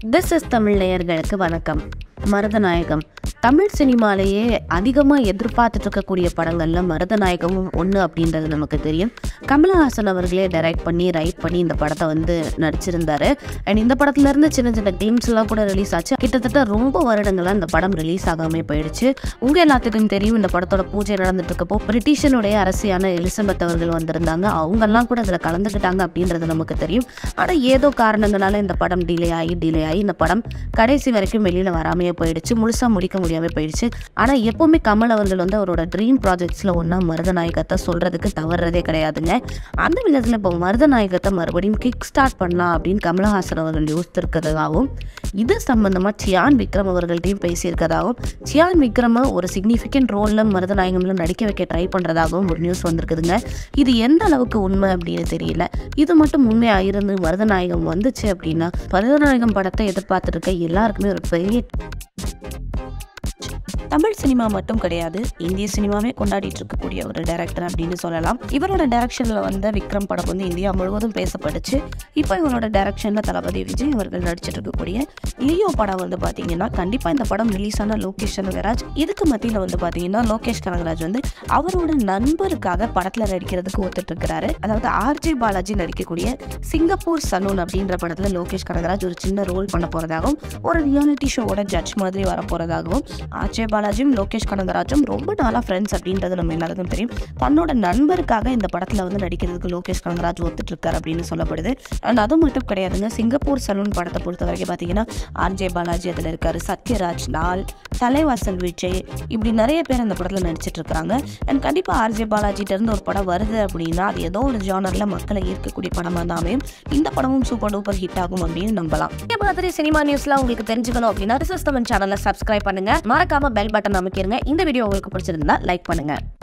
this is Tamil நேயர்களுக்கு வணக்கம் மருதநாயகம் தமிழ் சினிமாலேயே அதிகமாக எதிர்பார்த்துட்டு இருக்கக்கூடிய படங்கள்ல மருதநாயகமும் ஒன்று அப்படின்றது நமக்கு தெரியும் கமலஹாசன் அவர்களே டைரக்ட் பண்ணி ரைட் பண்ணி இந்த படத்தை வந்து நடிச்சிருந்தாரு அண்ட் இந்த படத்துல இருந்து சின்ன சின்ன கிளிம்ஸ் எல்லாம் கூட ரிலீஸ் ஆச்சு கிட்டத்தட்ட ரொம்ப வருடங்களா இந்த படம் ரிலீஸ் ஆகாமே போயிடுச்சு உங்க எல்லாத்துக்கும் தெரியும் இந்த படத்தோட பூஜை நடந்துட்டு இருக்கப்போ பிரிட்டிஷனுடைய அரசியான எலிசபெத் அவர்கள் வந்திருந்தாங்க அவங்கெல்லாம் கூட அதில் கலந்துக்கிட்டாங்க அப்படின்றது நமக்கு தெரியும் ஆனால் ஏதோ காரணங்களால இந்த படம் டிலே ஆகி டிலே ஆகி இந்த படம் கடைசி வரைக்கும் வெளியில் வராமையே போயிடுச்சு முழுசாக முடிக்க முடியாமல் போயிடுச்சு ஆனால் எப்போவுமே கமல் அவர்கள் வந்து அவரோட ட்ரீம் ப்ராஜெக்ட்ஸில் ஒன்றா மருதநாயகத்தை சொல்கிறதுக்கு தவறுறதே கிடையாதுங்க அந்த விதத்தில் இப்போ மருதநாயகத்தை மறுபடியும் கிக் ஸ்டார்ட் பண்ணலாம் அப்படின்னு கமலஹாசன் அவர்கள் யோசித்திருக்கிறதாகவும் இது சம்பந்தமாக சியான் விக்ரம் அவர்கள்ட்டையும் பேசியிருக்கதாகவும் சியான் விக்ரம ஒரு சிக்னிஃபிகண்ட் ரோலில் மருதநாயகம்ல நடிக்க வைக்க ட்ரை பண்ணுறதாகவும் ஒரு நியூஸ் வந்திருக்குதுங்க இது எந்த அளவுக்கு உண்மை அப்படின்னு தெரியல இது மட்டும் உண்மையாக இருந்து மருதநாயகம் வந்துச்சு அப்படின்னா மருதநாயகம் படத்தை எதிர்பார்த்துட்டு இருக்க எல்லாருக்குமே ஒரு பெரிய தமிழ் சினிமா மட்டும் கிடையாது இந்திய சினிமாவே கொண்டாடிட்டு இருக்கக்கூடிய ஒரு டைரக்டர் அப்படின்னு சொல்லலாம் இவரோட டைரக்ஷன்ல வந்த விக்ரம் படம் வந்து இந்தியா முழுவதும் பேசப்பட்டுச்சு இப்போ இவரோட டைரக்ஷன்ல தளபதி விஜய் அவர்கள் நடிச்சிட்டு இருக்கக்கூடிய லியோ படம் வந்து பாத்தீங்கன்னா கண்டிப்பா இந்த படம் ரிலீஸ் ஆன லோகேஷ் கனகராஜ் இதுக்கு மத்தியில வந்து பாத்தீங்கன்னா லோகேஷ் கனகராஜ் வந்து அவரோட நண்பருக்காக படத்துல நடிக்கிறதுக்கு ஒத்துட்டு இருக்கிறாரு அதாவது ஆர்ஜே பாலாஜி நடிக்கக்கூடிய சிங்கப்பூர் சலூன் அப்படின்ற படத்துல லோகேஷ் கனகராஜ் ஒரு சின்ன ரோல் பண்ண போறதாகவும் ஒரு ரியாலிட்டி ஷோவோட ஜட்ஜ் மாதிரி வர போறதாகவும் ஆர்ஜே பாலாஜியும் லோகேஷ் கனகராஜும் ரொம்ப நாளா ஃப்ரெண்ட்ஸ் அப்படின்றது நம்ம எல்லாருக்கும் தெரியும் தன்னோட நண்பருக்காக இந்த படத்துல வந்து நடிக்கிறதுக்கு லோகேஷ் கனகராஜ் ஒத்துட்டு இருக்காரு அப்படின்னு சொல்லப்படுது அண்ட் அது மட்டும் கிடையாதுங்க சிங்கப்பூர் சலூன் படத்தை பொறுத்த வரைக்கும் பார்த்தீங்கன்னா ஆர்ஜே பாலாஜி அதில் இருக்காரு சத்யராஜ் லால் தலைவாசல் விஜய் இப்படி நிறைய பேர் அந்த படத்தில் நடிச்சிட்டு இருக்காங்க அண்ட் கண்டிப்பாக ஆர்ஜே பாலாஜிட்ட இருந்து ஒரு படம் வருது அப்படின்னா அது ஏதோ ஒரு ஜானரில் மக்களை ஈர்க்கக்கூடிய படமாக தான் அமையும் இந்த படமும் சூப்பர் டூப்பர் ஹிட் ஆகும் அப்படின்னு நம்பலாம் இதே மாதிரி சினிமா நியூஸ்லாம் உங்களுக்கு தெரிஞ்சுக்கணும் அப்படின்னா ரிசர்ச் தமிழ் சேனலை சப்ஸ்கிரைப் பண்ணுங்க மறக்காம பெல் பட்டன் அமைக்கிருங்க இந்த வீடியோ உங்களுக்கு பிடிச்சிருந்தா லைக் பண்ணுங்க